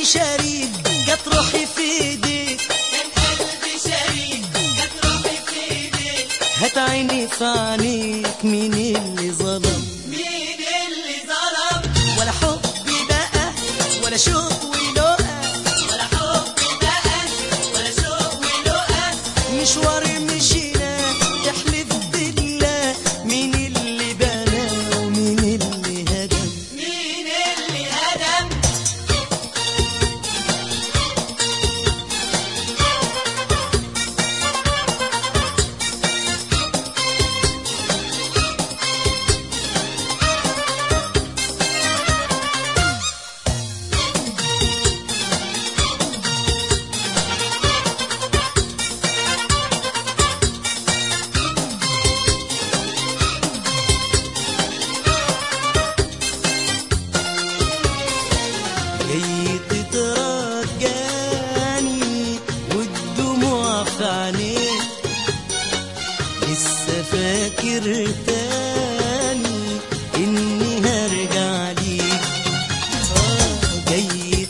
شريك جت روحي في ايديك كان قلبي شريك كانت روحي في ايديك هات عيني في عينيك مين اللي ظلم مين اللي ظلم ولا حب بقى ولا شوق ولقى ولا حب بقى ولا شوق ولقى مشوار مشينا تحلف بالله مين اللي بنى ومين اللي هدم مين اللي هدم جاي تترجاني والدموع في عينيك لسه فاكر تاني اني هرجع ليك آه، جاي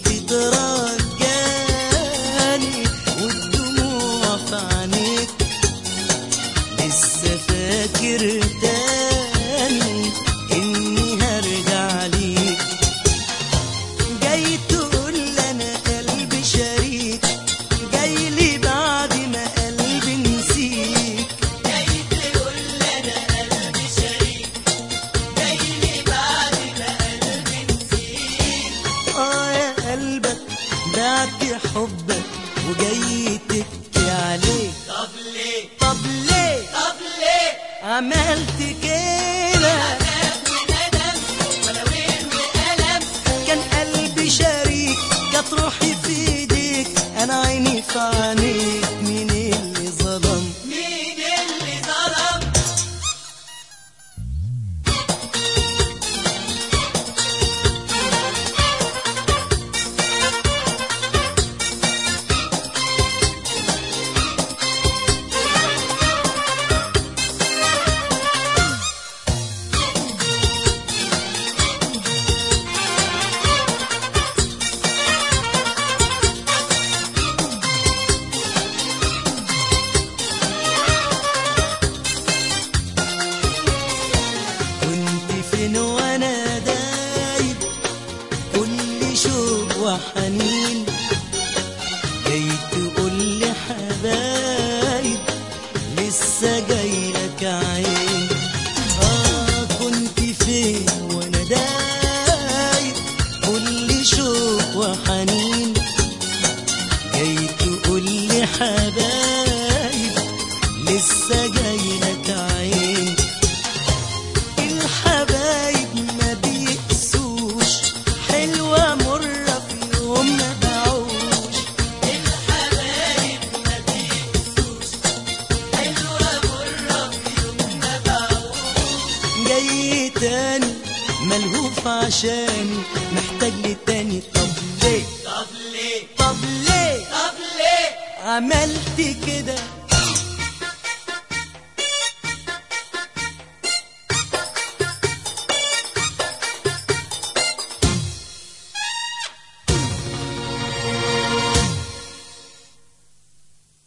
تترجاني والدموع في عينيك لسه فاكر تاني اني هرجع ليك جاي تقول لي انا قلبي شريك جاي لي بعد ما قلبي نسيك جاي تقول انا قلبي شريك جاي لي بعد ما قلبي نسيك اه يا قلبك بعت حبك وجاي تبكي عليك طب ليه طب ليه طب ليه عملت كده عذاب وندم ولا وين وألم كان قلبي شريك جت روحي في ايديك انا عيني في عينيك مين اللي ظلم مين اللي ظلم كنت فين وانا دايب كل شوق وحنين جاي تقول لي حبايب لسه جاي لك عين اه كنت فين وانا دايب كل شوق وحنين جاي تقول لي حبايب لسه جاي لك عين الحبايب ما بيقسوش حلوة مرة في يوم ما باعوش الحبايب ما بيقسوش حلوة مرة في يوم ما باعوش جاي تاني ملهوف عشاني محتاج لي تاني طب ليه طب ليه طب ليه طب ليه عملت كده